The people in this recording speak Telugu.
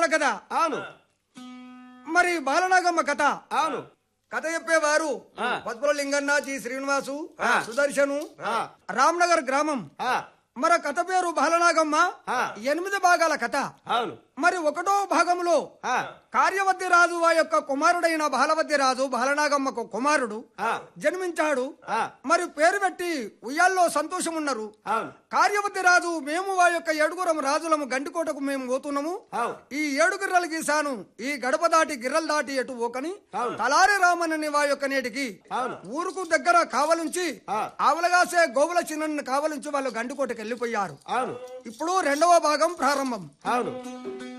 కథ అవును మరి బాలనాగమ్మ కథ అవును కథ చెప్పేవారు ఆ. పద్మల లింగన్న జి శ్రీనివాసు ఆ. సుదర్శను ఆ. రామ్నగర్ గ్రామం ఆ, మరి కథ పేరు బాలనాగమ్మ ఆ. ఎనిమిది భాగాల కథ అవును మరి ఒకటో భాగంలో ఆ, కార్యవద్ది రాజు ఆ యొక్క కుమారుడైన బాలవద్ది రాజు బాలనాగమ్మకు కుమారుడు ఆ, జన్మించాడు ఆ. మరి పేరు పెట్టి ఉయ్యాల్లో సంతోషం ఉన్నారు అవును కార్యవతి రాజు మేము ఆ యొక్క ఏడుగురం రాజులము గండికోటకు మేము పోతున్నాము అవును ఈ ఏడు గిర్రలు గీసాను ఈ గడప దాటి గిర్రలు దాటి ఎటు పోకని అవును. తలారి రామనని వా యొక్క నేటికి అవును. ఊరుకు దగ్గర కావలుంచి ఆ. ఆవలగాసే గోవుల చిన్న కావలుంచి వాళ్ళు గండికోటకి వెళ్ళిపోయారు అవును ఇప్పుడు రెండవ భాగం ప్రారంభం అవును